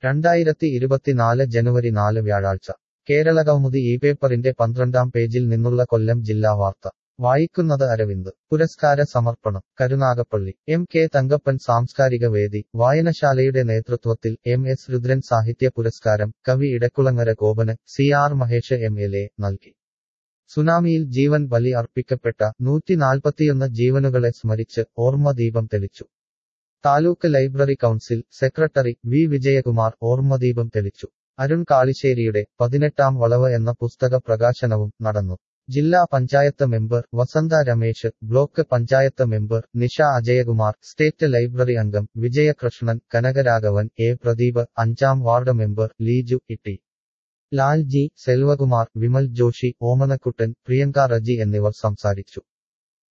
രണ്ടായിരത്തി ഇരുപത്തിനാല് ജനുവരി നാല് വ്യാഴാഴ്ച കേരള കൗമുദി ഈ പേപ്പറിന്റെ പന്ത്രണ്ടാം പേജിൽ നിന്നുള്ള കൊല്ലം ജില്ലാ വാർത്ത വായിക്കുന്നത് അരവിന്ദ് പുരസ്കാര സമർപ്പണം കരുനാഗപ്പള്ളി എം കെ തങ്കപ്പൻ സാംസ്കാരിക വേദി വായനശാലയുടെ നേതൃത്വത്തിൽ എം എസ് രുദ്രൻ സാഹിത്യ പുരസ്കാരം കവി ഇടക്കുളങ്ങര ഗോപന് C R Mahesh M L A നൽകി സുനാമിയിൽ ജീവൻ ബലി അർപ്പിക്കപ്പെട്ട നൂറ്റി നാൽപ്പത്തിയൊന്ന് ജീവനുകളെ സ്മരിച്ച് ഓർമ്മദീപം തെളിച്ചു taluk library council secretary V Vijayakumar ഓർമ്മദീപം തെളിച്ചു അരുൺ കാളിശ്ശേരിയുടെ പതിനെട്ടാം വളവ് എന്ന പുസ്തക പ്രകാശനവും നടന്നു ജില്ലാ panchayat member Vasantha Ramesh block panchayat member Nisha Ajayakumar state library അംഗം വിജയകൃഷ്ണൻ കനകരാഘവൻ എ പ്രദീപ് അഞ്ചാം വാർഡ് മെമ്പർ ലീജു ഇട്ടി ലാൽജി സെൽവകുമാർ വിമൽ ജോഷി ഓമനക്കുട്ടൻ പ്രിയങ്ക റജി എന്നിവർ സംസാരിച്ചു